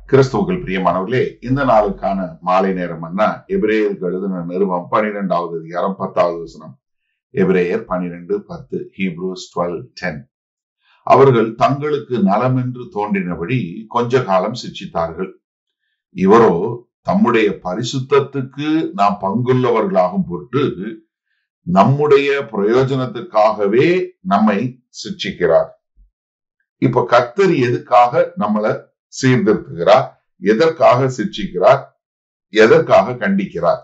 கிறிஸ்துவுக்குள் பிரியமானவர்களே இந்த நாளுக்கான மாலை நேரம் என்ன எபிரேயருக்கு எழுதின நிருபம் பன்னிரெண்டாவது அதிகாரம் பத்தாவது வசனம் எபிரேயர் பன்னிரெண்டு பத்து ஹீப்ரூஸ் டுவெல் டென் அவர்கள் தங்களுக்கு நலமென்று தோன்றினபடி கொஞ்ச காலம் சிக்ஷித்தார்கள் இவரோ தம்முடைய பரிசுத்தத்துக்கு நாம் பங்குள்ளவர்களாகும் பொருட்டு நம்முடைய பிரயோஜனத்துக்காகவே நம்மை சிக்ஷிக்கிறார் இப்ப கர்த்தர் எதுக்காக நம்மளை சீர்திருத்துகிறார் எதற்காக சிக்ஷிக்கிறார் எதற்காக கண்டிக்கிறார்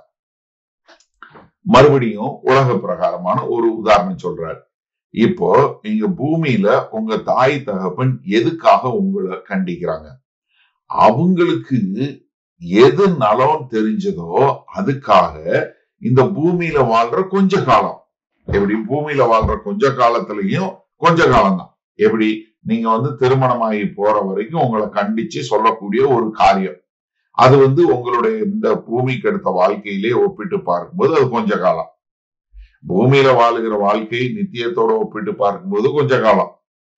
மறுபடியும் உலக பிரகாரமான ஒரு உதாரணம் சொல்றார் இப்போ நீங்க பூமியில உங்க தாய் தகப்பன் எதுக்காக உங்களை கண்டிக்கிறாங்க அவங்களுக்கு எது நலம் தெரிஞ்சதோ அதுக்காக இந்த பூமியில வாழ்ற கொஞ்ச காலம் எப்படி பூமியில வாழ்ற கொஞ்ச காலத்திலையும் கொஞ்ச காலம் தான் எப்படி நீங்க வந்து திருமணமாகி போற வரைக்கும் உங்களை கண்டிச்சு சொல்லக்கூடிய ஒரு காரியம் அது வந்து உங்களுடைய இந்த பூமிக்கு எடுத்த வாழ்க்கையிலே ஒப்பிட்டு பார்க்கும்போது அது கொஞ்ச காலம் பூமியில வாழுகிற வாழ்க்கை நித்தியத்தோட ஒப்பிட்டு பார்க்கும்போது கொஞ்ச காலம்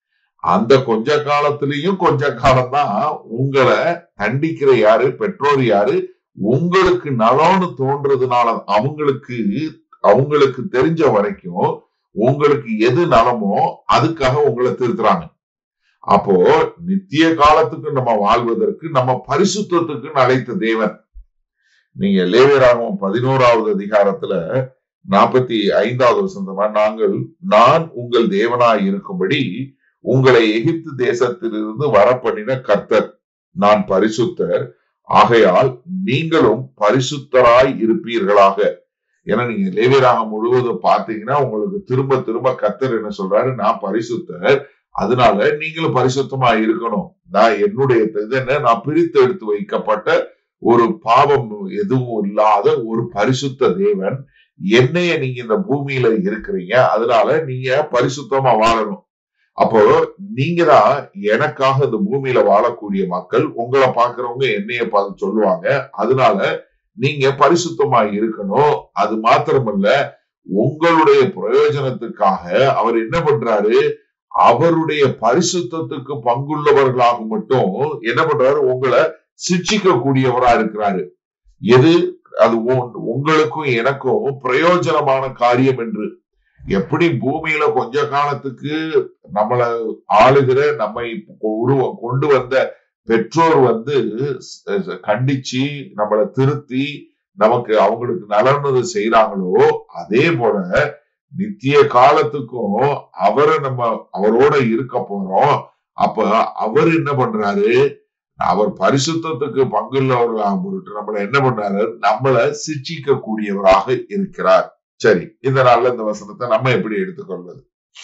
அந்த கொஞ்ச காலத்திலையும் கொஞ்ச காலம் தான் உங்களை தண்டிக்கிற யாரு பெற்றோர் யாரு உங்களுக்கு நலம்னு தோன்றதுனால அவங்களுக்கு அவங்களுக்கு தெரிஞ்ச வரைக்கும் உங்களுக்கு எது நலமோ அதுக்காக உங்களை திருத்துறாங்க அப்போ நித்திய காலத்துக்கு நம்ம வாழ்வதற்கு நம்ம பரிசுத்தத்துக்கு அழைத்த தேவன் நீங்க லேவியராகவும் பதினோராவது அதிகாரத்துல நாற்பத்தி ஐந்தாவது வசந்தமா நாங்கள் நான் உங்கள் தேவனாய் இருக்கும்படி உங்களை எகிப்து தேசத்திலிருந்து வரப்பண்ணின கர்த்தர் நான் பரிசுத்தர் ஆகையால் நீங்களும் பரிசுத்தராய் இருப்பீர்களாக ஏன்னா நீங்க லேவியராகம் முழுவதும் பார்த்தீங்கன்னா உங்களுக்கு திரும்ப திரும்ப கர்த்தர் என்ன சொல்றாரு நான் பரிசுத்தர் அதனால நீங்களும் பரிசுத்தமா இருக்கணும் நான் என்னுடைய இது என்ன நான் பிரித்து எடுத்து வைக்கப்பட்ட ஒரு பாவம் எதுவும் இல்லாத ஒரு பரிசுத்த தேவன் என்னைய நீங்க இந்த பூமியில இருக்கிறீங்க அதனால நீங்க பரிசுத்தமா வாழணும் அப்போ நீங்க தான் எனக்காக இந்த பூமியில வாழக்கூடிய மக்கள் உங்களை பாக்குறவங்க என்னைய பார்த்து சொல்லுவாங்க அதனால நீங்க பரிசுத்தமா இருக்கணும் அது மாத்திரமல்ல உங்களுடைய பிரயோஜனத்துக்காக அவர் என்ன பண்றாரு அவருடைய பரிசுத்தத்துக்கு பங்குள்ளவர்களாக மட்டும் என்ன பண்றாரு உங்களை சிக்ஷிக்க கூடியவரா இருக்கிறாரு எது அது உங்களுக்கும் எனக்கும் பிரயோஜனமான காரியம் என்று எப்படி பூமியில கொஞ்ச காலத்துக்கு நம்மள ஆளுகிற நம்மை உருவ கொண்டு வந்த பெற்றோர் வந்து கண்டிச்சு நம்மளை திருத்தி நமக்கு அவங்களுக்கு நலனது செய்யறாங்களோ அதே போல நித்திய காலத்துக்கும் அவரை நம்ம அவரோட இருக்க போறோம் அப்ப அவர் என்ன பண்றாரு அவர் பரிசுத்தத்துக்கு பங்குள்ளவர்களாக பொருட்டு நம்மள என்ன பண்றாரு நம்மளை சிச்சிக்க கூடியவராக இருக்கிறார் சரி இந்த நாள்ல இந்த வசனத்தை நம்ம எப்படி எடுத்துக்கொள்வது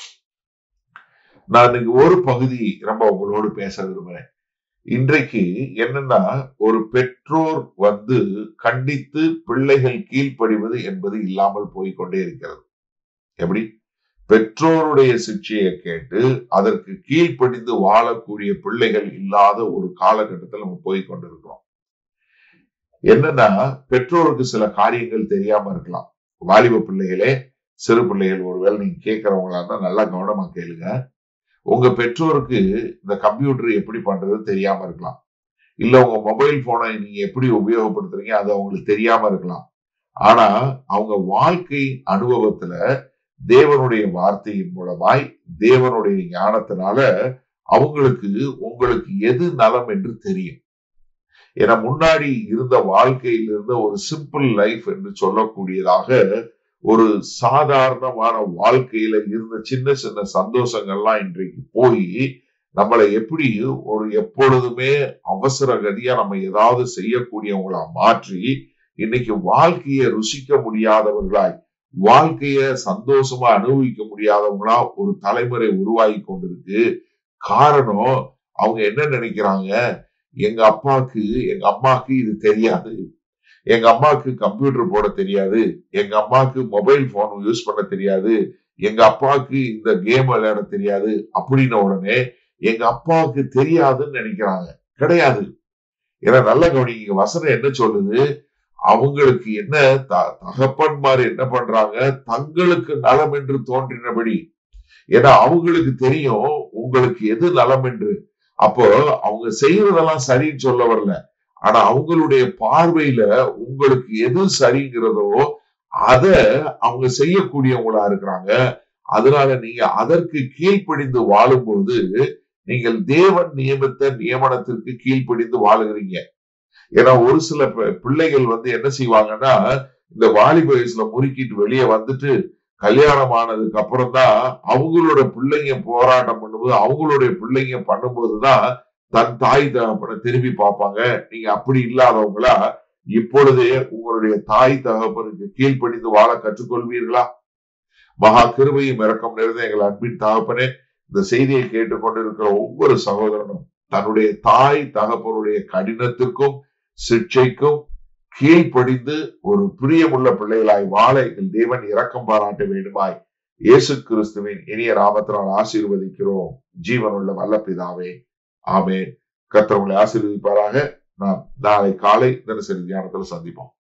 நான் இன்னைக்கு ஒரு பகுதி ரொம்ப உங்களோடு பேச விரும்புறேன் இன்றைக்கு என்னன்னா ஒரு பெற்றோர் வந்து கண்டித்து பிள்ளைகள் கீழ்ப்படிவது என்பது இல்லாமல் போய்கொண்டே இருக்கிறது எப்படி பெற்றோருடைய சிக்ஷையை கேட்டு அதற்கு கீழ்ப்படிந்து வாழக்கூடிய பிள்ளைகள் இல்லாத ஒரு காலகட்டத்தில் நம்ம போய் கொண்டிருக்கிறோம் என்னன்னா பெற்றோருக்கு சில காரியங்கள் தெரியாம இருக்கலாம் வாலிப பிள்ளைகளே சிறு பிள்ளைகள் ஒருவேளை நீங்க கேட்கறவங்களா இருந்தா நல்லா கவனமா கேளுங்க உங்க பெற்றோருக்கு இந்த கம்ப்யூட்டர் எப்படி பண்றது தெரியாம இருக்கலாம் இல்ல உங்க மொபைல் போனை நீங்க எப்படி உபயோகப்படுத்துறீங்க அது அவங்களுக்கு தெரியாம இருக்கலாம் ஆனா அவங்க வாழ்க்கை அனுபவத்துல தேவனுடைய வார்த்தையின் மூலமாய் தேவனுடைய ஞானத்தினால அவங்களுக்கு உங்களுக்கு எது நலம் என்று தெரியும் ஏன்னா முன்னாடி இருந்த வாழ்க்கையில் இருந்த ஒரு சிம்பிள் லைஃப் என்று சொல்லக்கூடியதாக ஒரு சாதாரணமான வாழ்க்கையில இருந்த சின்ன சின்ன சந்தோஷங்கள்லாம் இன்றைக்கு போய் நம்மளை எப்படி ஒரு எப்பொழுதுமே அவசர கதியா நம்ம ஏதாவது செய்யக்கூடியவங்களா மாற்றி இன்னைக்கு வாழ்க்கையை ருசிக்க முடியாதவர்களாய் வாழ்க்கைய சந்தோஷமா அனுபவிக்க முடியாதவங்களா ஒரு தலைமுறை உருவாகி கொண்டிருக்கு காரணம் அவங்க என்ன நினைக்கிறாங்க எங்க அப்பாவுக்கு எங்க அம்மாவுக்கு இது தெரியாது எங்க அம்மாவுக்கு கம்ப்யூட்டர் போட தெரியாது எங்க அம்மாவுக்கு மொபைல் போன் யூஸ் பண்ண தெரியாது எங்க அப்பாவுக்கு இந்த கேம் விளையாட தெரியாது அப்படின்ன உடனே எங்க அப்பாவுக்கு தெரியாதுன்னு நினைக்கிறாங்க கிடையாது ஏன்னா நல்ல கவனிங்க வசனம் என்ன சொல்லுது அவங்களுக்கு என்ன தகப்பன்மார் என்ன பண்றாங்க தங்களுக்கு நலம் என்று தோன்றினபடி ஏன்னா அவங்களுக்கு தெரியும் உங்களுக்கு எது நலம் என்று அப்போ அவங்க செய்யறதெல்லாம் சரின்னு சொல்ல வரல ஆனா அவங்களுடைய பார்வையில உங்களுக்கு எது சரிங்கிறதோ அத அவங்க செய்யக்கூடியவங்களா இருக்கிறாங்க அதனால நீங்க அதற்கு கீழ்ப்படிந்து வாழும்போது நீங்கள் தேவன் நியமித்த நியமனத்திற்கு கீழ்ப்படிந்து வாழுகிறீங்க ஏன்னா ஒரு சில பி- பிள்ளைகள் வந்து என்ன செய்வாங்கன்னா இந்த வாலிப வயசுல முறுக்கிட்டு வெளியே வந்துட்டு கல்யாணம் ஆனதுக்கு அப்புறம் தான் அவங்களோட பிள்ளைங்க போராட்டம் பண்ணும்போது அவங்களுடைய பிள்ளைங்க பண்ணும்போதுதான் தன் தாய் தகப்பனை திரும்பி பார்ப்பாங்க நீங்க அப்படி இல்லாதவங்களா இப்பொழுதே உங்களுடைய தாய் தகப்பனுக்கு கீழ்ப்படிந்து வாழ கற்றுக்கொள்வீர்களா மகா கிருபையும் இரக்கம் நிறைந்த எங்கள் அன்பின் தகப்பனே இந்த செய்தியை கேட்டுக்கொண்டிருக்கிற ஒவ்வொரு சகோதரனும் தன்னுடைய தாய் தகப்பனுடைய கடினத்திற்கும் சிக்ஷைக்கும் கீழ்ப்படிந்து ஒரு பிரியமுள்ள பிள்ளைகளாய் வாழ எங்கள் தேவன் இரக்கம் பாராட்ட வேண்டுமாய் இயேசு கிறிஸ்துவின் இனிய நாமத்தினால் ஆசீர்வதிக்கிறோம் ஜீவனுள்ள வல்ல பிதாவே ஆமென் கர்த்தர் உங்களை ஆசீர்வதிப்பாராக நாம் நாளை காலை தினசரி தியானத்தில் சந்திப்போம்